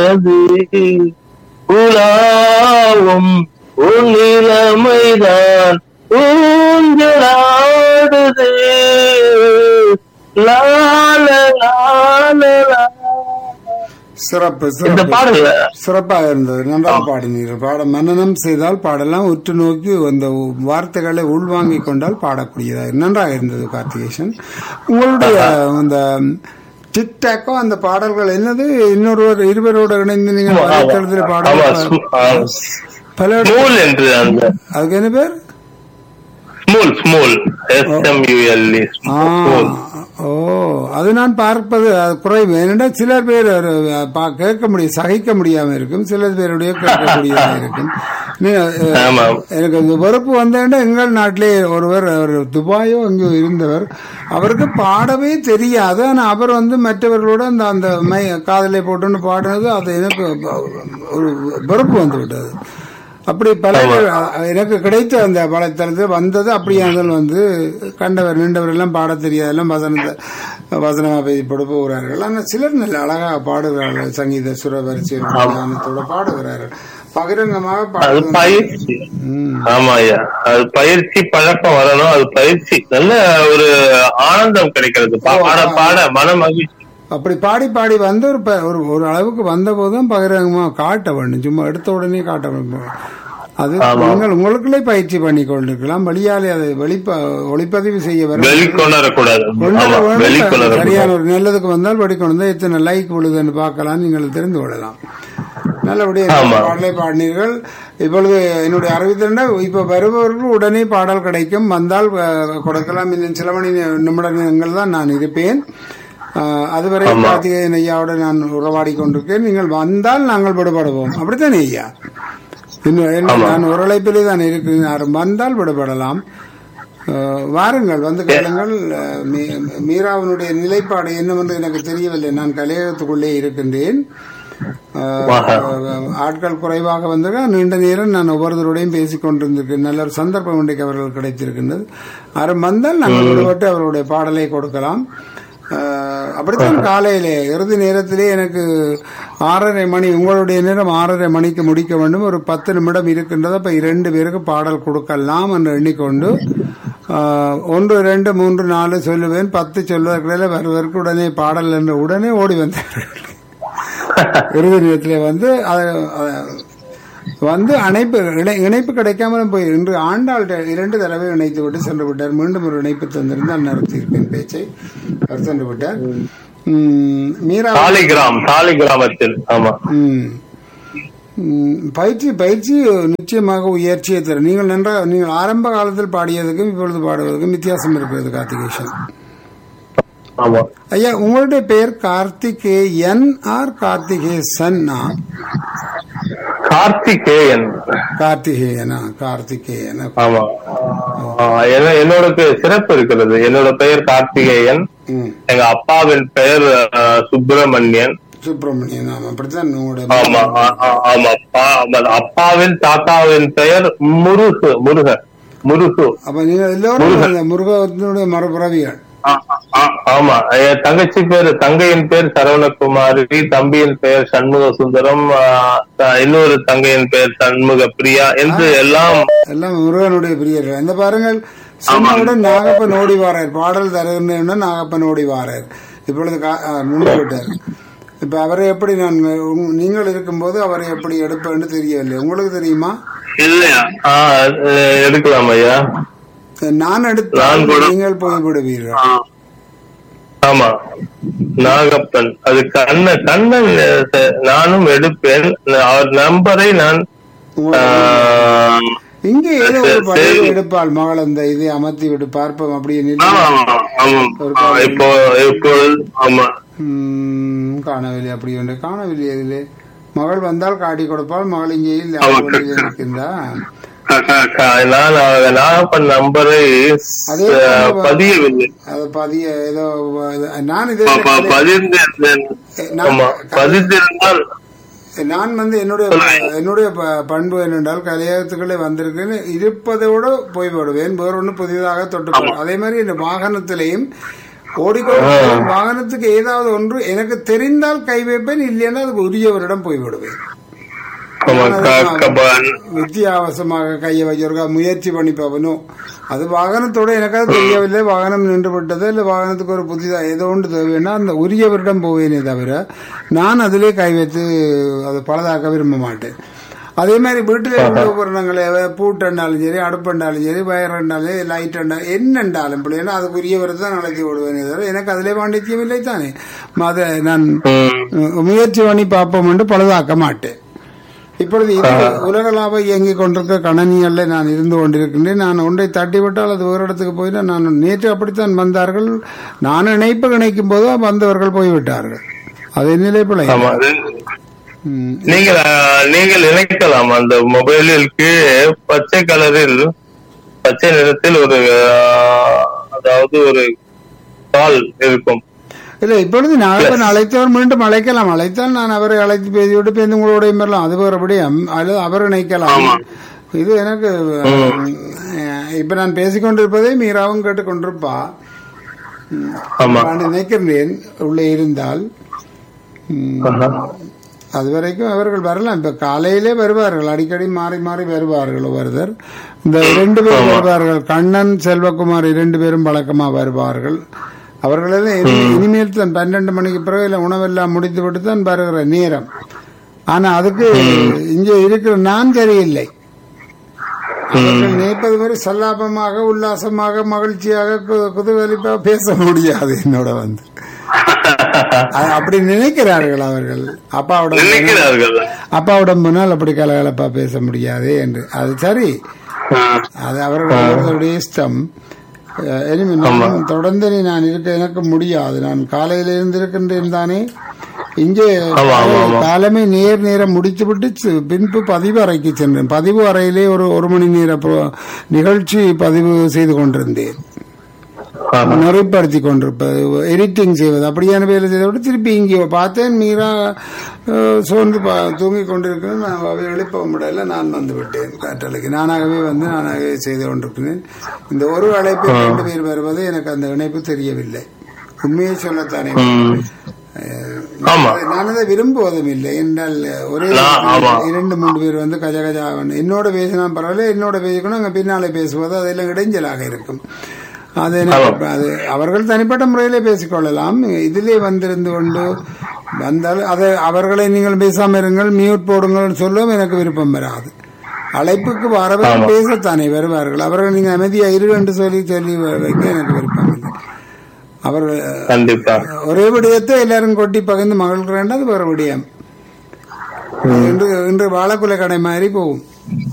அது உலாவும் உன்னிலமைதான் ஊஞ்சலாடுது லால லால லா. சிறப்பு இந்த சிறப்பு பாடல்ல சிறப்பாக இருந்தது நன்றாக பாடினீர்கள் பாட மன்னனம் செய்தால் பாடலாம் உற்று நோக்கி அந்த வார்த்தைகளை உள்வாங்கிக் கொண்டால் பாடக்கூடியதாக நன்றாக இருந்தது கார்த்திகேசன் உங்களுடைய அந்த டிக்டாக்கோ அந்த பாடல்கள் என்னது இன்னொருவர் இருவரோட இணைந்து நீங்கள் வலைத்தளத்தில் ஆமா பாடல் ஸ்மூ- ஆ, பல ஸ்மூல் என்று அந்த அதுக்கு என்ன பேர் Smule Smule S M ULE ஆ, ஸ்மூல் ஓ அது நான் பார்ப்பது அது குறைவு ஏனென்றால் சிலர் பேர் ஒரு, பா- கேட்க முடியும் சகிக்க முடியாம இருக்கும் சிலர் பேருடைய கேட்கக்கூடியதாக இருக்கும் நீ, அஹ், ஆமா எனக்கு இந்த வெறுப்பு வந்தேன்னா எங்கள் நாட்டிலே ஒருவர் அவர் துபாயோ அங்கே இருந்தவர் அவருக்கு பாடவே தெரியாது ஆனா அவர் வந்து மற்றவர்களோட அந்த அந்த மை காதலை போட்டுன்னு பாடுனது அது எனக்கு ஒரு வெறுப்பு வந்து விட்டது அப்படி பல பேர் அ- எனக்கு கிடைத்த அந்த வலைத்தளத்தில் வந்தது அப்படியே அதில் வந்து கண்டவர் நின்றவர் எல்லாம் பாட தெரியாதெல்லாம் வசனத்தை வசனமா பேசி போட போகிறார்கள் ஆனால் சிலர் நல்ல அழகாக பாடுகிறார்கள் சங்கீத சுர வரிசை ஞானத்தோட பாடுகிறார்கள் பகிரங்கமாக அது பாடுகிறார்கள் பயிற்சி ம். ஆமா ஐயா அது பயிற்சி பழக்கம் வரணும் அது பயிற்சி நல்ல ஒரு ஆனந்தம் கிடைக்கிறது பா- பாட பாட மன மகிழ்ச்சி அப்படி பாடி பாடி வந்து ஒரு ப- ஒரு ஒரு அளவுக்கு வந்த போதும் பகிரங்கமா காட்ட வேண்டும் சும்மா எடுத்த உடனே காட்ட வேண்டும் அது நீங்கள் உங்களுக்குள்ளே பயிற்சி பண்ணி கொண்டிருக்கலாம் வெளியாலே அதை வெளிப்ப ஒளிப்பதிவு செய்ய வர வெளிக்கொணரக்கூடாது கொண்டு ஆமா வர வெளிக்கொணரக்கூடாது சரியான ஒரு நல்லதுக்கு வந்தால் வெளிக்கொண்டு வந்தால் எத்தனை லைக் விழுதுன்னு பார்க்கலாம் நீங்கள் தெரிந்து கொள்ளலாம் நல்லபடியாக ஆமா. பாடலை பாடினீர்கள் இப்பொழுது என்னுடைய அறிவித்தா இப்ப வருபவர்கள் உடனே பாடல் கிடைக்கும் வந்தால் அஹ், கொடுக்கலாம் இன்னும் சில மணி நிமிடங்கள் தான் நான் இருப்பேன் அஹ், அதுவரை கார்த்திகேயன் ஐயாவோட நான் உறவாடி கொண்டிருக்கேன் நீங்கள் வந்தால் நாங்கள் விடுபடுவோம் அப்படித்தானே ஐயா இன்னும் என்ன, நான் ஒரு அழைப்பிலே தான் இருக்கிறேன் யாரும் வந்தால் விடுபடலாம் அஹ், வாருங்கள் வந்து கேளுங்கள் அஹ், மீ- மீராவினுடைய நிலைப்பாடு என்னவென்று எனக்கு தெரியவில்லை நான் கலையகத்துக்குள்ளே இருக்கின்றேன் அஹ், ஆட்கள் குறைவாக வந்தாங்க நீண்ட நேரம் நான் ஒவ்வொருத்தரோடையும் பேசிக் கொண்டிருந்திருக்கேன் நல்ல ஒரு சந்தர்ப்பம் இன்றைக்கு அவர்கள் கிடைத்திருக்கின்றது யாரும் வந்தால் நாங்கள் விடுபட்டு அவர்களுடைய பாடலை கொடுக்கலாம் அஹ், அப்படித்தான் காலையிலே இறுதி நேரத்திலே எனக்கு ஆறரை மணி உங்களுடைய நேரம் ஆறரை மணிக்கு முடிக்க வேண்டும் ஒரு பத்து நிமிடம் இருக்கின்றது அப்ப இரண்டு பேருக்கு பாடல் கொடுக்கலாம் என்று எண்ணிக்கொண்டு அஹ், ஒன்று ரெண்டு மூன்று நாலு சொல்லுவேன் பத்து சொல்வதற்கிடையில வருவதற்கு உடனே பாடல் என்று உடனே ஓடி வந்தார்கள் இறுதி நேரத்திலே வந்து அத- அத- வந்து அணைப்பு இணை- இணைப்பு கிடைக்காமலும் போய் இன்று ஆண்டாள் இரண்டு தடவை இணைத்து விட்டு சென்று விட்டார் மீண்டும் ஒரு இணைப்பு தந்திருந்தால் நடத்தியிருப்பேன் பேச்சை அவர் சென்று விட்டார் உம், மீரா சாலிகிராம் சாலிகிராமத்தில் ஆமா ம். ம், பயிற்சி பயிற்சி நிச்சயமாக உயர்ச்சியை தரும் நீங்கள் நன்றா நீங்கள் ஆரம்ப காலத்தில் பாடியதுக்கும் இப்பொழுது பாடுவதற்கும் வித்தியாசம் இருக்கிறது கார்த்திகேஷன் ஆமா ஐயா உங்களுடைய பெயர் கார்த்திகேயன் ஆர் கார்த்திகேசன்னா கார்த்திகேயன் கார்த்திகேயனா கார்த்திகேயனா ஆமா ஆ, என்ன- என்னோட பே- சிறப்பு இருக்கிறது என்னோட பெயர் கார்த்திகேயன் ம். எங்க அப்பாவின் பெயர் ஆ, சுப்பிரமணியன் சுப்பிரமணியன் ஆமா அப்படித்தான் உங்களுடைய ஆமா ஆ- ஆ- ஆமா அப்பா- ஆமா, அப்பாவின் தாத்தாவின் பெயர் முருகு முருகன் முருகு அப்ப நீங்க எல்லோரும் அந்த முருகத்தினுடைய மறுபிறவிகள் ஆ- ஆ- ஆமா என் தங்கச்சி பேர் தங்கையின் பேர் சரவணகுமாரி தம்பியின் பெயர் சண்முக சுந்தரம் ஆ, த- இன்னொரு தங்கையின் பெயர் சண்முக பிரியா என்று எல்லாம் எல்லாம் முருகனுடைய பிரியர்கள் இந்த பாருங்கள் சொன்னவுடன் நாகப்பன் ஓடி வாரார் பாடல் தருகிறேன் நாகப்பன் ஓடி வாரார் இப்பொழுது கா- ஆ, நின்று விட்டார் இப்ப அவரை எப்படி நான் உங்க- நீங்கள் இருக்கும்போது அவரை எப்படி எடுப்பேன்னு தெரியவில்லை உங்களுக்கு தெரியுமா இல்லையா ஆ, அஹ், எடுக்கலாம் ஐயா நான் எடுத்தால் நான் கூட- நீங்கள் போய்விடுவீர்கள் ஆ. ஆமா நாகப்பன் அது கண்ண கண்ணன் அஹ், நானும் எடுப்பேன் அவர் நம்பரை நான் ஆ, இங்க ஏதோ ஒரு சரி, படையை சரி. எடுப்பாள் மகள் அந்த இதை அமர்த்தி விட்டு பார்ப்போம் அப்படியே நின்று ஆமா ஆமா, ஆமா ஆ, இப்போ இப்போ ஆமா ம், காணவில்லை அப்படி ஒன்று காணவில்லை அதிலே மகள் வந்தால் காட்டி கொடுப்பாள் மகள் இங்கே இல்லை ஆமா, அவள் வெளியில் இருக்கின்றா க- க- க- நான் அவ- நாகப்பன் நம்பரை அதே அஹ், பதியவில்லை அது பதிய ஏதோ நான் இதை ப- ப- பதிந்திருந்தேன் ஆமா பதிந்திருந்தால் நான் வந்து என்னுடைய என்னுடைய ப- பண்பு என்னென்றால் கலையகத்துக்குள்ளே வந்திருக்கேன் இருப்பதை விட போய் விடுவேன் வேற ஒன்று புதிதாக தொட்டு பாரு. அதே மாதிரி இந்த வாகனத்திலையும் ஓடிக்கொண்டு வாகனத்துக்கு ஏதாவது ஒன்று எனக்கு தெரிந்தால் கை வைப்பேன் இல்லைன்னா அதுக்கு உரியவரிடம் போய்விடுவேன் ஆமா க- க- வித்தியாவசமாக கையை வச்சிருக்கா முயற்சி பண்ணி பார்க்கணும் அது வாகனத்தோட எனக்காவது தெரியவில்லை வாகனம் நின்று விட்டது இல்லை வாகனத்துக்கு ஒரு புதிதா ஏதோ ஒன்று தேவைன்னா அந்த உரியவரிடம் போவேனே தவிர நான் அதிலே கை வைத்து அதை பழுதாக்க விரும்ப மாட்டேன் அதே மாதிரி வீட்டில் இருந்த உபகரணங்களை பூட்டண்டாலும் சரி அடுப்பண்டாலும் சரி வயரண்டாலும் லைட் இருந்தாலும் என்னண்டாலும் பிள்ளைன்னா அதுக்கு உரியவர் தான் நடத்தி விடுவேனே தவிர எனக்கு அதிலே பாண்டித்யம் இல்லை தானே அதை நான் ம், முயற்சி பண்ணி பார்ப்போம் என்று பழுதாக்க மாட்டேன் இப்பொழுது இது உலகளாவ இயங்கிக் கொண்டிருக்க கணனியல்ல நான் இருந்து கொண்டிருக்கின்றேன் நான் ஒன்றை தட்டிவிட்டால் அது ஒரு இடத்துக்கு போயினா நான் நேற்று அப்படித்தான் வந்தார்கள் நான் இணைப்பு இணைக்கும் போது வந்தவர்கள் போய்விட்டார்கள் அது நிலை பிழை ஆமா அது- ம். நீங்கள் அஹ், நீங்கள் இணைக்கலாம் அந்த மொபைலில் கீழே பச்சை கலரில் பச்சை நிறத்தில் ஒரு அஹ், அதாவது ஒரு கால் இருக்கும் இல்ல இப்பொழுது நான் அழைத்தவர் மீண்டும் அழைக்கலாம் அழைத்தால் நான் அவரை அழைத்து பேசிவிட்டு பேருந்து உங்களோட வரலாம் அது வேறுபடி அல்லது அவர் இணைக்கலாம் இது எனக்கு அஹ், இப்ப நான் பேசிக்கொண்டிருப்பதை மீராவும் கேட்டுக்கொண்டிருப்பா ஆமா நான் நினைக்கின்றேன் உள்ளே இருந்தால் ம், ஆஹா. அது வரைக்கும் அவர்கள் வரலாம் இப்ப காலையிலே வருவார்கள் அடிக்கடி மாறி மாறி வருவார்கள் ஒருவர் இந்த இரண்டு பேர் வருவார்கள் கண்ணன் செல்வகுமார் இரண்டு பேரும் பழக்கமா வருவார்கள் அவர்களெல்லாம் இனி- இனிமேல் தான் பன்னெண்டு மணிக்கு பிறகு இல்லை உணவெல்லாம் முடித்து விட்டு தான் வருகிற நேரம் ஆனா அதுக்கு இங்கே இருக்கிற நான் சரியில்லை அவர்கள் நினைப்பது மாதிரி சல்லாபமாக உல்லாசமாக மகிழ்ச்சியாக கு- குதூகலிப்பா பேச முடியாது என்னோட வந்து அ- அப்படி நினைக்கிறார்கள் அவர்கள் அப்பாவிடம் நினைக்கிறார்கள் அப்பாவிடம் முன்னால் அப்படி கலகலப்பா பேச முடியாது என்று அது சரி ஆஹ், அது அவர்களுடைய இஷ்டம் அஹ், இனிமே நான் தொடர்ந்து நீ நான் இருக்க எனக்கு முடியாது நான் காலையில இருந்து இருக்கின்றேன் தானே இங்கே ஆமா, ஆமா, ஆமா. காலமே நேர் நேரம் முடித்து விட்டு சி- பின்பு பதிவு அறைக்கு சென்றேன் பதிவு அறையிலே ஒரு ஒரு மணி நேர pro- நிகழ்ச்சி பதிவு செய்து கொண்டிருந்தேன் ஆஹா. நெறிப்படுத்தி கொண்டிருப்பது எடிட்டிங் செய்வது அப்படியான வேலை செய்த விட திருப்பி இங்கே பார்த்தேன் மீரா அஹ், சோர்ந்து பா- தூங்கிக் கொண்டிருக்கிறேன் நான் அவை எழுப்ப முடியல நான் வந்து விட்டேன் காற்றலைக்கு நானாகவே வந்து நானாகவே செய்து கொண்டிருக்கிறேன் இந்த ஒரு அழைப்பில் ரெண்டு பேர் வருவது எனக்கு அந்த இணைப்பு தெரியவில்லை உண்மையை சொல்லத்தானே ம். அஹ், ஆமா நான் அதை விரும்புவதும் இல்லை என்றால் ஒரே நான், ஆமா. இரண்டு மூன்று பேர் வந்து கஜ கஜா என்னோட பேசினா பரவாயில்ல என்னோட பேசிக்கணும் அங்க பின்னாலே பேசுவது அதெல்லாம் இடைஞ்சலாக இருக்கும் அது எனக்கு அது அவர்கள் தனிப்பட்ட முறையிலே பேசிக்கொள்ளலாம் இதிலே வந்திருந்து கொண்டு வந்தால் அதை அவர்களை நீங்கள் பேசாம இருங்கள் மியூட் போடுங்கள் சொல்லவும் எனக்கு விருப்பம் வராது அழைப்புக்கு வரவர்கள் பேசத்தானே வருவார்கள் அவர்கள் நீங்க அமைதியா இரு என்று சொல்லி சொல்லி வைக்க எனக்கு விருப்பம் இல்லை அவர்கள் கண்டிப்பா ஒரே விடயத்தை எல்லாரும் கொட்டி பகிர்ந்து மகிழ்கிறேன் அது வேற விடயம் இன்று இன்று வாழைக்குலை கடை மாதிரி போகும்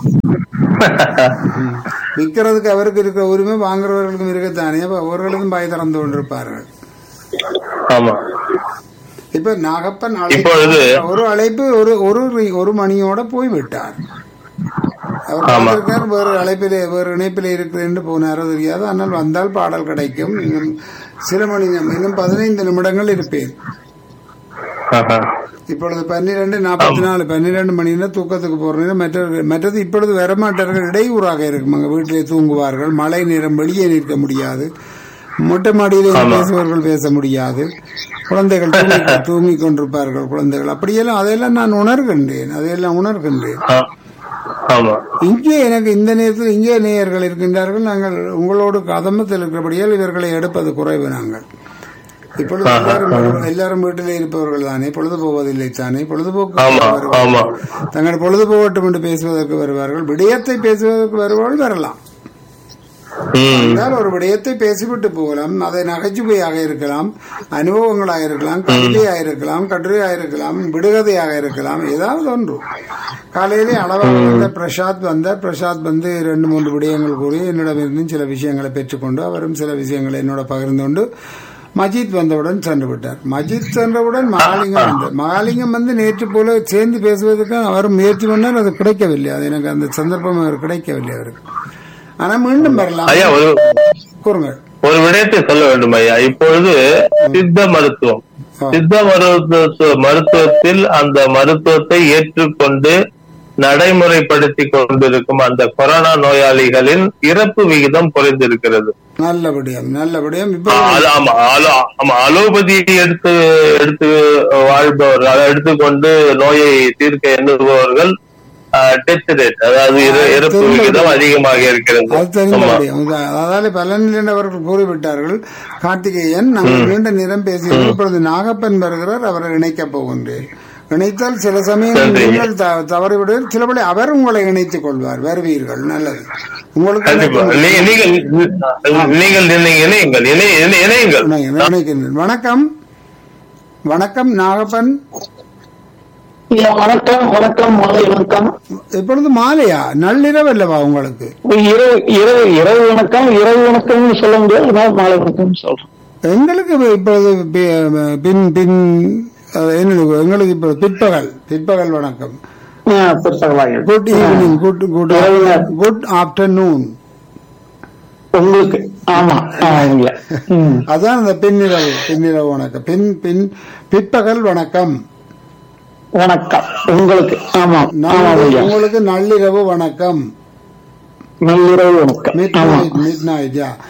ம். விற்கிறதுக்கு அவருக்கு இருக்கிற உரிமை வாங்குறவர்களுக்கும் இருக்கத்தானே அப்ப அவர்களுக்கும் பாய் திறந்து கொண்டிருப்பார்கள் ஆமா இப்ப நாகப்பன் அழைப்பு இப்பொழுது ஒரு அழைப்பு ஒரு ஒரு ரி- ஒரு மணியோட போய் விட்டார் அவர் பார்த்திருக்கார் வேறு அழைப்பிலே வேறு இணைப்பிலே இருக்கிறேன் போனாரோ தெரியாது ஆனால் வந்தால் பாடல் கிடைக்கும் இன்னும் சில மணி நேரம், இன்னும் பதினைந்து நிமிடங்கள் இருப்பேன் ஆஹா. இப்பொழுது பன்னிரெண்டு நாற்பத்தி நாலு பன்னிரெண்டு மணினா தூக்கத்துக்கு போற நேரம் மற்ற மற்றது இப்பொழுது வரமாட்டார்கள் இடையூறாக இருக்கும் அங்க வீட்டிலே தூங்குவார்கள் மழை நேரம் வெளியே நிற்க முடியாது மொட்டை மாடியிலே பேசுபவர்கள் பேச முடியாது குழந்தைகள் தூங்கி தூங்கிக் கொண்டிருப்பார்கள் குழந்தைகள் அப்படியெல்லாம் அதையெல்லாம் நான் உணர்கின்றேன் அதையெல்லாம் உணர்கின்றேன் ஆ. ஆமா இங்கே எனக்கு இந்த நேரத்தில் இங்கே நேயர்கள் இருக்கின்றார்கள் நாங்கள் உங்களோடு கதமத்தில் இருக்கிறபடியால் இவர்களை எடுப்பது குறைவு நாங்கள் இப்பொழுது எல்லாரும் எல்லாரும் வீட்டிலே இருப்பவர்கள் தானே பொழுது போவதில்லை தானே பொழுதுபோக்கு ஆமா வருவார்கள். ஆமா தங்கள் பொழுது போகட்டும் என்று பேசுவதற்கு வருவார்கள் விடயத்தை பேசுவதற்கு வருவார்கள் வரலாம் ம் என்றால் ஒரு விடயத்தை பேசிவிட்டு போகலாம் அதை நகைச்சுவையாக இருக்கலாம் அனுபவங்களாக இருக்கலாம் கவிதையாக இருக்கலாம் கட்டுரையாக இருக்கலாம் விடுகதையாக இருக்கலாம் ஏதாவது ஒன்று காலையிலே அளவாக வந்த பிரசாத் வந்தார் பிரசாத் வந்து ரெண்டு மூன்று விடயங்கள் கூறி என்னிடமிருந்து சில விஷயங்களை பெற்றுக்கொண்டு அவரும் சில விஷயங்களை என்னோட பகிர்ந்து கொண்டு மஜித் வந்தவுடன் சென்று விட்டார் மஜித் சென்றவுடன் மகாலிங்கம் வந்தார் மகாலிங்கம் வந்து நேற்று போல சேர்ந்து பேசுவதற்கு அவர் முயற்சி பண்ணார் அது கிடைக்கவில்லை அது எனக்கு அந்த சந்தர்ப்பம் அவர் கிடைக்கவில்லை அவருக்கு ஆனா மீண்டும் வரலாம் ஐயா ஒரு கூறுங்கள் ஒரு விடயத்தை சொல்ல வேண்டும் ஐயா இப்பொழுது சித்த மருத்துவம் ஆ. சித்த மருத்துவ மருத்துவத்தில் அந்த மருத்துவத்தை ஏற்றுக்கொண்டு நடைமுறைப்படுத்தி கொண்டிருக்கும் அந்த கொரோனா நோயாளிகளின் இறப்பு விகிதம் குறைந்திருக்கிறது நல்லபடியம் நல்லபடியம் இப்ப ஆ, அது ஆமா அலோ ஆமா அலோபதியை எடுத்து எடுத்து வாழ்பவர்கள் அதை எடுத்துக்கொண்டு நோயை தீர்க்க எண்ணுபவர்கள் டெத் ரேட் அதாவது இற- இறப்பு விகிதம் அதிகமாக இருக்கிறது அது தெரிந்த ஆமா முடியும் அதாவது பலனில் அவர்கள் கூறிவிட்டார்கள் கார்த்திகேயன் நாங்கள் நீண்ட நேரம் பேசினோம் இப்பொழுது நாகப்பன் வருகிறார் அவரை இணைக்கப் போகின்றேன் இணைத்தால் சில சமயம் நன்றி. நீங்கள் த- தவறிவிடுவீர்கள் சிலபடி அவர் உங்களை இணைத்துக் கொள்வார் வருவீர்கள் நல்லது உங்களுக்கு கண்டிப்பா நீ- நீங்கள் நீங்கள் நீங்கள் இணையுங்கள் இணை- இணை- இணையுங்கள் இணைங்க, இணைக்கின்றேன். வணக்கம் வணக்கம் நாகப்பன் ஐயா, வணக்கம் வணக்கம் மாலை வணக்கம் இப்பொழுது மாலையா நள்ளிரவு அல்லவா உங்களுக்கு இரவு இரவு இரவு வணக்கம் இரவு வணக்கம்னு சொல்ல முடியாது அதனால மாலை வணக்கம் சொல்றேன் எங்களுக்கு இப்ப- இப்பொழுது பி- பின் பின் அஹ், என்னது எங்களுக்கு இப்போ பிற்பகல் பிற்பகல் வணக்கம் ஆ, பிற்பகலாக குட் ஈவினிங் குட் குட் இரவு. குட் ஆஃப்டர்நூன் உங்களுக்கு ஆமா ஆமாங்க ம். அதான் அந்த பின்னிரவு பின்னிரவு வணக்கம் பின் பின் பிற்பகல் வணக்கம் வணக்கம் உங்களுக்கு ஆமா ஆமா நாங்கள் ஐயா உங்களுக்கு நள்ளிரவு வணக்கம் நள்ளிரவு வணக்கம் மிட் ஆமா நைட் மிட் நைட் யா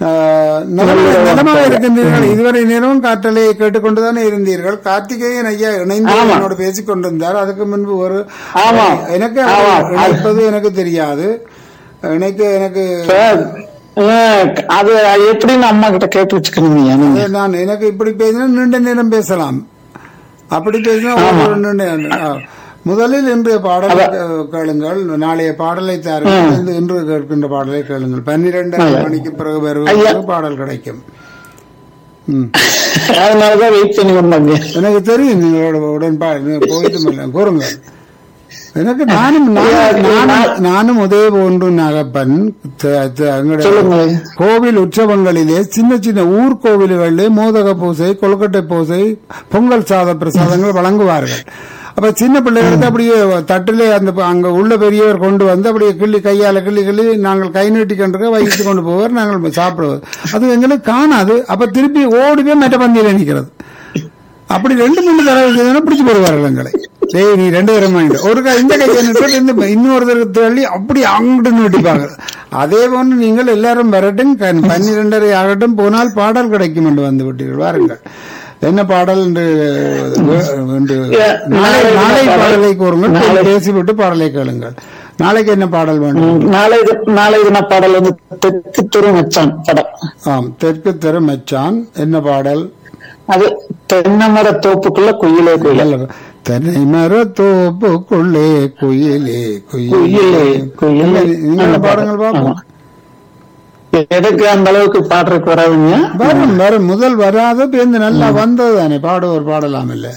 நலமாக இருக்கின்றீர்கள் இதுவரை நேரம் காற்றலையை கேட்டுக்கொண்டுதானே இருந்தீர்கள் கார்த்திகேயன் ஐயா இணைந்து ஆமா. என்னோட பேசிக் கொண்டிருந்தார் அதுக்கு முன்பு ஒரு ஆமா. எனக்கு ஆமா. அவர் இணைப்பது எனக்கு தெரியாது எனக்கு எனக்கு சார், ஆ, அது எப்படின்னு அம்மா கிட்ட கேட்டு வச்சுக்கணுங்க நீங்க அது நான் எனக்கு இப்படி பேசினா நீண்ட நேரம் பேசலாம் அப்படி பேசினா ஒரு நீண்ட நேரம். ஆ. முதலில் இன்றைய பாடலை கே- கேளுங்கள் நாளைய பாடலை தாருங்கள் இந்த இன்று கேட்கின்ற பாடலை கேளுங்கள் பன்னிரண்டு மணிக்கு பிறகு வருவதற்கு பாடல் கிடைக்கும் ம். அதனாலதான் வெயிட் பண்ணி வந்தாங்க எனக்கு தெரியும் நீங்களோட உடன்பாடு போயிட்டு கூறுங்கள் எனக்கு நானும் நானும் நானும் நானும் உதய போன்று நகப்பன் த- த- எங்களுடைய சொல்லுங்க கோவில் உற்சவங்களிலே சின்ன சின்ன ஊர் கோவில்களிலே மோதக பூசை கொழுக்கட்டை பூசை பொங்கல் சாத பிரசாதங்கள் வழங்குவார்கள் அப்ப சின்ன பிள்ளைகளுக்கு அப்படியே தட்டிலே அந்த ப- அங்க உள்ள பெரியவர் கொண்டு வந்து அப்படியே கிள்ளி கையால கிள்ளி கிள்ளி நாங்கள் கை நீட்டி கொண்டு வைத்து கொண்டு போவார் நாங்கள் சாப்பிடுவது அது எங்களுக்கு காணாது அப்ப திருப்பி ஓடி போய் மெட்ட பந்தியில நிக்கிறது அப்படி ரெண்டு மூணு தடவை செய்தோம்னா பிடிச்சு போடுவார்கள் எங்களை டேய் நீ ரெண்டு தடவை வாங்கிட்டு ஒரு கை இந்த கையை நிட்டு இந்த இன்னொருத்தருக்கு தள்ளி அப்படி அங்கிட்டு நிட்டிப்பாங்க அதே போன்று நீங்கள் எல்லாரும் வரட்டும் க- பன்னிரெண்டரை ஆகட்டும் போனால் பாடல் கிடைக்கும் என்று வந்து விட்டீர்கள் வாருங்கள் என்ன பாடல் என்று என்று நாளை நாளை பாடலை கூறுங்கள் நாளை. பேசிவிட்டு பாடலை கேளுங்கள் நாளைக்கு என்ன பாடல் வேண்டும் ம், நாளை தி- நாளை தின பாடல் வந்து தெற்கு திரு மச்சான் படம் ஆம் தெற்கு தெரு மச்சான் என்ன பாடல் அது தென்னமர தோப்புக்குள்ள குயிலே குயில் அல்ல, தென்னை மர தோப்புக்குள்ளே குயிலே குயிலே குயிலே குயிலே நீங்க அந்த பாடுங்கள் பாடல். பாப்போம் ஆமா. எதுக்கு அந்த அளவுக்கு பாடுறதுக்கு வராதுங்க வரும் வரும் முதல் வராத பேருந்து நல்லா வந்தது தானே பாடுவோர் பாடலாம் இல்ல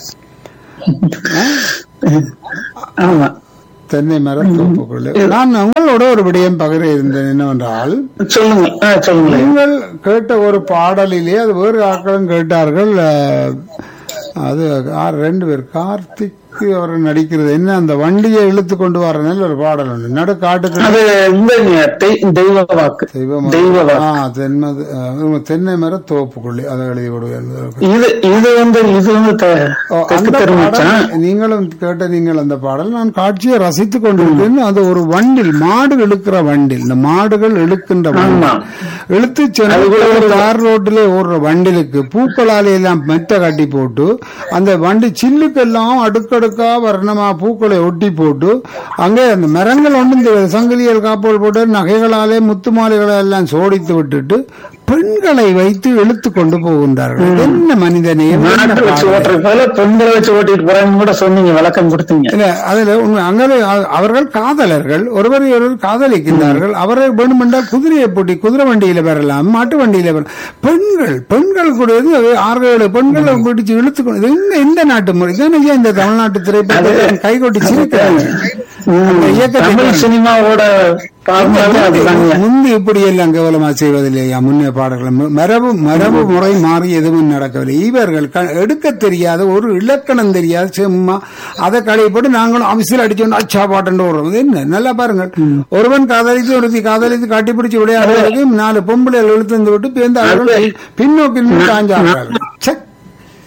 ஆமா தென்னை மர தோப்புக்குள்ளே நான் உங்களோட ஒரு விடயம் பகிர இருந்தேன் என்னவென்றால் சொல்லுங்க ஆ, சொல்லுங்க நீங்கள் கேட்ட ஒரு பாடலிலே அது வேறு ஆட்களும் கேட்டார்கள் அஹ், அது ஆர் ரெண்டு பேர் கார்த்திக் அவர் நடிக்கிறது என்ன அந்த வண்டியை இழுத்து கொண்டு வரனல் ஒரு பாடல் உண்டு நடு காட்டுக்கு அது இந்த தெய்- தெய்வ வாக்கு தெய்வம் தெய்வ வாக்கு ஆ தென்மது அஹ், தென்னை மர தோப்புக்குள்ளே அதை எழுதி விடுவேன் இது இது வந்து இது வந்து தெ- ஓ, தெற்கு அந்த தெரு மச்சான் பாடல் நீங்களும் கேட்ட நீங்கள் அந்த பாடல் நான் காட்சியை ரசித்துக் கொண்டிருக்கேன் அது ஒரு வண்டில் மாடு இழுக்கிற வண்டில் இந்த மாடுகள் இழுக்கின்ற வண்டில் ஆமா. இழுத்து சென்று தார் ரோட்டிலே ஓடுற வண்டிலுக்கு பூக்களாலே எல்லாம் மெத்த கட்டி போட்டு அந்த வண்டி சில்லுக்கெல்லாம் அடுக்கடுக்கா வர்ணமா பூக்களை ஒட்டி போட்டு அங்கே அந்த மரங்கள் ஒன்று இந்த சங்கிலியல் காப்போல் போட்டு நகைகளாலே முத்து மாலைகளை எல்லாம் சோடித்து விட்டுட்டு பெண்களை வைத்து இழுத்து கொண்டு போகின்றார்கள் இது என்ன மனிதனையும் நாட்டை வச்சு ஓட்டுறது போல பெண்களை வச்சு ஓட்டிட்டு போறாங்கன்னு கூட சொன்னீங்க விளக்கம் கொடுத்தீங்க இல்ல அதுல உண்மை அங்கே அ- அவர்கள் காதலர்கள் ஒருவரை ஒருவர் காதலிக்கின்றார்கள் அவரை வேண்டுமென்றால் குதிரையை பூட்டி குதிரை வண்டியில வரலாம் மாட்டு வண்டியில வரலாம் பெண்கள் பெண்கள் கூட இது ஆறு ஏழு பெண்களை பிடிச்சு இழுத்து கொண்டு இது என்ன இந்த நாட்டு முறை இதானே ஐயா இந்த தமிழ்நாட்டு திரைப்படத்தை கைகொட்டி சிரிக்கிறாங்க அந்த இயக்கத்தை தமிழ் சினிமாவோட பார்த்தாலே அதுதாங்க முன்பு இப்படி எல்லாம் கேவலமா செய்வதில்லையா முன்னே பாடல்கள் ம- மரபு மரபு முறை மாறி எதுவும் நடக்கவில்லை இவர்கள் க- எடுக்க தெரியாத ஒரு இலக்கணம் தெரியாத சும்மா அதை கடைப்பட்டு நாங்களும் அவிசில் அடிச்சோம் அச்சா பாட்டுன்னு ஓடுறோம் இது என்ன நல்லா பாருங்கள் ஒருவன் காதலித்து ஒருத்தி காதலித்து காட்டி பிடிச்சு விளையாடுறதுக்கு நாலு பொம்பளை இழுத்து வந்து விட்டு பேர்ந்து அவர்கள் பின்னோக்கி நின்று காஞ்சார்கள் ச்சே.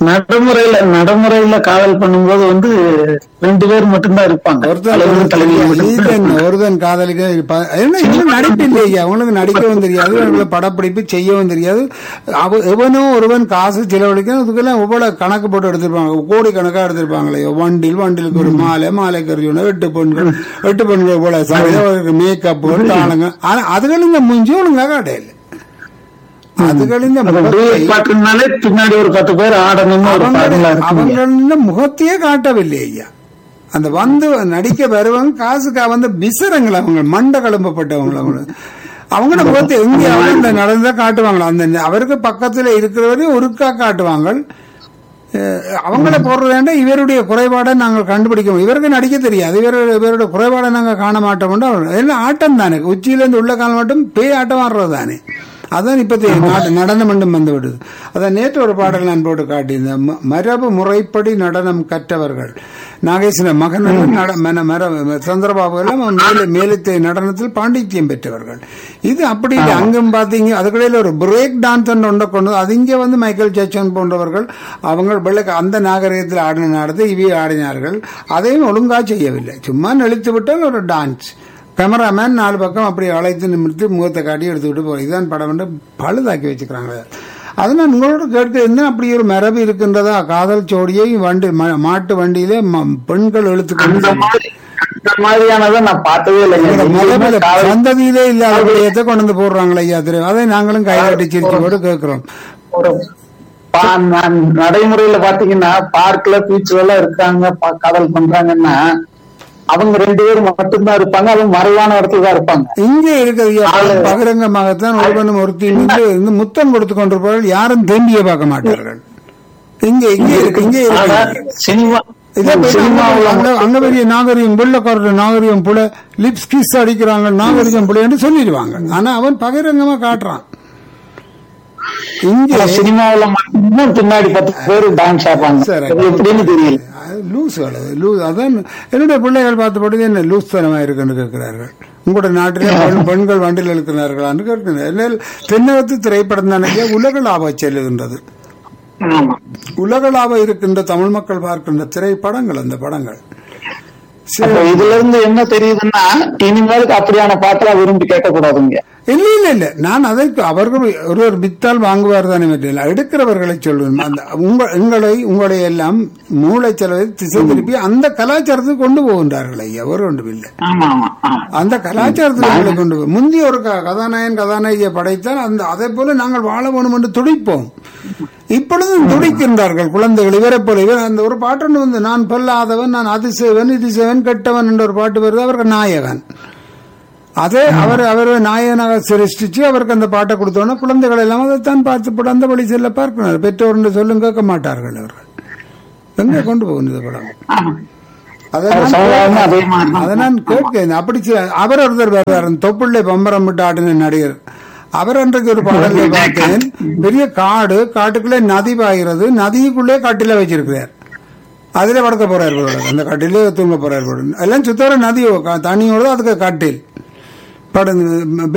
நடைமுறையில நடைமுறையில காதல் பண்ணும்போது வந்து ரெண்டு பேர் மட்டும்தான் இருப்பாங்க தலைவரும் தலைவியும் மட்டும்தான் ஒருத்தன் ஒருத்தன் காதலிக்க இருப்பா- என்ன இன்னும் நடிப்பு இல்லையா அவங்களுக்கு நடிக்கவும் தெரியாது அவங்களுக்கு படப்பிடிப்பு செய்யவும் தெரியாது அவ எவனோ ஒருவன் காசு செலவழிக்கணும் அதுக்கெல்லாம் எவ்வளவு கணக்கு போட்டு எடுத்திருப்பாங்க கோடி கணக்கா எடுத்திருப்பாங்களே வண்டில் வண்டிலுக்கு ஒரு மாலை மாலைக்கு ஒரு ஜுனை, எட்டு பெண்கள் எட்டு பெண்கள் இவ்வளவு சாரி மேக்கப்புகள் தாளங்க ஆனா அதுகள் இந்த முஞ்சி ஒழுங்கா கடையில் அதுகள் இந்த அப்ப முகத்தை- duet பாட்டுனாலே பின்னாடி ஒரு பத்து பேர் ஆடணும்னு ஒரு பாடலா அவங்க இருக்குங்க அவங்க முகத்தையே காட்டவில்லை ஐயா அந்த வந்து நடிக்க வருவங்க காசுக்கா வந்து விசரங்கள் அவங்க மண்ட கழும்பப்பட்டவங்க அவங்க அவங்களோட முகத்தை எங்க அவங்க நடந்தா காட்டுவாங்களா அந்த அவருக்கு பக்கத்துல இருக்கிறவரையும் ஒருக்கா காட்டுவாங்க அஹ் அவங்கள போடுற வேண்டாம் இவருடைய குறைபாடை நாங்கள் கண்டுபிடிக்க இவருக்கு நடிக்க தெரியாது இவர் இவருடைய குறைபாடை நாங்கள் காண மாட்டோம் எல்லாம் ஆட்டம் தானே உச்சியிலேருந்து உள்ள காலம் மட்டும் பேய் ஆட்டம் ஆடுறது தானே அதான் இப்பத்தி நாட்டு நடனம் மட்டும் வந்து விடுது அதான் நேற்று ஒரு பாடல் நான் போட்டு காட்டியிருந்தேன் ம- மரபு முறைப்படி நடனம் கற்றவர்கள் நாகேஸ்வர மகன் நட- மன- மர- சந்திரபாபு எல்லாம் மேலே மேலத்தை நடனத்தில் பாண்டித்யம் பெற்றவர்கள் இது அப்படி இல்லை அங்கும் பாத்தீங்க அதுக்கிடையில ஒரு பிரேக் டான்ஸ் ஒன்றை கொண்டு அது இங்கே வந்து மைக்கேல் ஜாக்சன் போன்றவர்கள் அவங்க வெள்ளக்க அந்த நாகரிகத்தில் ஆடின நடந்து இவி ஆடினார்கள் அதையும் ஒழுங்கா செய்யவில்லை சும்மா நெளித்து விட்டால் ஒரு டான்ஸ் கேமராமேன் நாலு பக்கம் அப்படி அழைத்து நிமிர்த்து முகத்தை காட்டி எடுத்துக்கிட்டு போறோம் இதுதான் படம் வந்து பழுதாக்கி வச்சுக்கிறாங்க அது நான் உங்களோட கேட்க என்ன அப்படி ஒரு மரபு இருக்கின்றதா காதல் ஜோடியை வண்டி ம- மாட்டு வண்டியிலே ம- பெண்கள் இழுத்துக்கொண்டு அந்த மாதிரி அந்த மாதிரியானதை நான் பார்த்ததே இல்லைங்க மரபுல எங்கேயுமே காதல் சந்ததியிலே இல்லாத விடயத்தை கொண்டு வந்து போடுறாங்களே ஐயா திரு அதை நாங்களும் கைகாட்டி சிரிச்சோடு கேட்கிறோம் ஒரு பா- நான் நடைமுறையில பாத்தீங்கன்னா பார்க்ல பீச்சுல எல்லாம் இருக்காங்க பா- காதல் பண்றாங்கன்னா அவங்க ரெண்டு பேரும் மட்டும்தான் இருப்பாங்க அதுவும் மறைவான இடத்துல தான் இருப்பாங்க இங்கே இருக்கிறது ஐயா, பகிரங்கமாகத்தான் ஒருவனும் ஒருத்தி நின்று இருந்து முத்தம் கொடுத்து கொண்டிருப்பார்கள் யாரும் திரும்பியே பார்க்க மாட்டார்கள் இங்கே இங்கே இருக்கு இங்கே ஆனா இருக்கு சினிமா இதே போல சினிமாவுல அங்க- அங்க பெரிய நாகரிகம் வெள்ளக்காரர் நாகரிகம் புல லிப்ஸ் கிஸ் அடிக்கிறாங்க நாகரிகம் புல என்று சொல்லிடுவாங்க ஆனா அவன் பகிரங்கமா காட்டுறான் இங்கே சினிமாவுல மட்டும்தான் பின்னாடி பத்து பேர் டான்ஸ் ஆடுறாங்க சரி. அது எப்படின்னு தெரியல லூஸ் லூஸ் அதான் என்னுடைய பிள்ளைகள் பார்த்தபடி என்ன லூஸ் தனமா இருக்குன்னு கேட்கிறார்கள் உங்களோட நாட்டிலே பெண் பெண்கள் வண்டியில் இருக்கிறார்களான்னு கேட்கிறார்கள் என்னால் தென்னகத்து திரைப்படம் தானே உலக லாபம் செல்லுகின்றது ஆமா உலகளாவ இருக்கின்ற தமிழ் மக்கள் பார்க்கின்ற திரைப்படங்கள் அந்த படங்கள் சரி. அப்ப இதுல இருந்து என்ன தெரியுதுன்னா இனிமேலுக்கு அப்படியான பாட்டெல்லாம் விரும்பி கேட்கக்கூடாதுங்க இல்ல இல்ல இல்ல நான் அதை அவர்கள் ஒருவர் வித்தால் வாங்குவார் தானே இல்லை எடுக்கிறவர்களை சொல்லுவேன் அந்த உங்க எங்களை உங்களை எல்லாம் மூளை செலவை திசை திருப்பி அந்த கலாச்சாரத்துக்கு கொண்டு போகின்றார்கள் ஐயா ஒரு ஒன்றும் இல்லை ஆமா ஆமா ஆமா அந்த கலாச்சாரத்தில் எங்களை கொண்டு போய் முந்தைய ஒரு க- கதாநாயகன் கதாநாயகியை படைத்தால் அந்த அதே போல நாங்கள் வாழ வேணும் என்று துடிப்போம் இப்பொழுதும் துடிக்கின்றார்கள் குழந்தைகள் இவரை போல இவர் அந்த ஒரு பாட்டு ஒன்று வந்து நான் பொல்லாதவன் நான் அது செய்வன் இது செய்வன் கெட்டவன் என்ற ஒரு பாட்டு வருது அவருக்கு நாயகன் அதே அவர் அவர் நாயகனாக சிருஷ்டிச்சு அவருக்கு அந்த பாட்டை கொடுத்தோன்னா குழந்தைகள் எல்லாம் அதைத்தான் பார்த்து போட்டு அந்த வழி செல்ல பார்க்கிறார் பெற்றோர் என்று சொல்லும் கேட்க மாட்டார்கள் அவர்கள் எங்க கொண்டு போகும் இந்த படம் ஆமா. அதை அவர் நான் சமுதாயமே அதே மாதிரி தான். அதை நான் கேட்கிறேன் அப்படி சி- அவர் ஒருத்தர் வருவார் தொப்புள்ளை பம்பரம் விட்டு ஆடின நடிகர் அவர் அன்றைக்கு ஒரு பாடலை பார்த்தேன் பெரிய காடு காட்டுக்குள்ளே நதி பாய்கிறது நதிக்குள்ளே கட்டில வச்சிருக்கிறார் அதுல படுக்க போறாரு போல இருக்கு. அந்த கட்டிலே தூங்க போறாரு போல இருக்கு. எல்லாம் சுத்தவர நதி தண்ணி ஓடுது அதுக்கு கட்டில் படு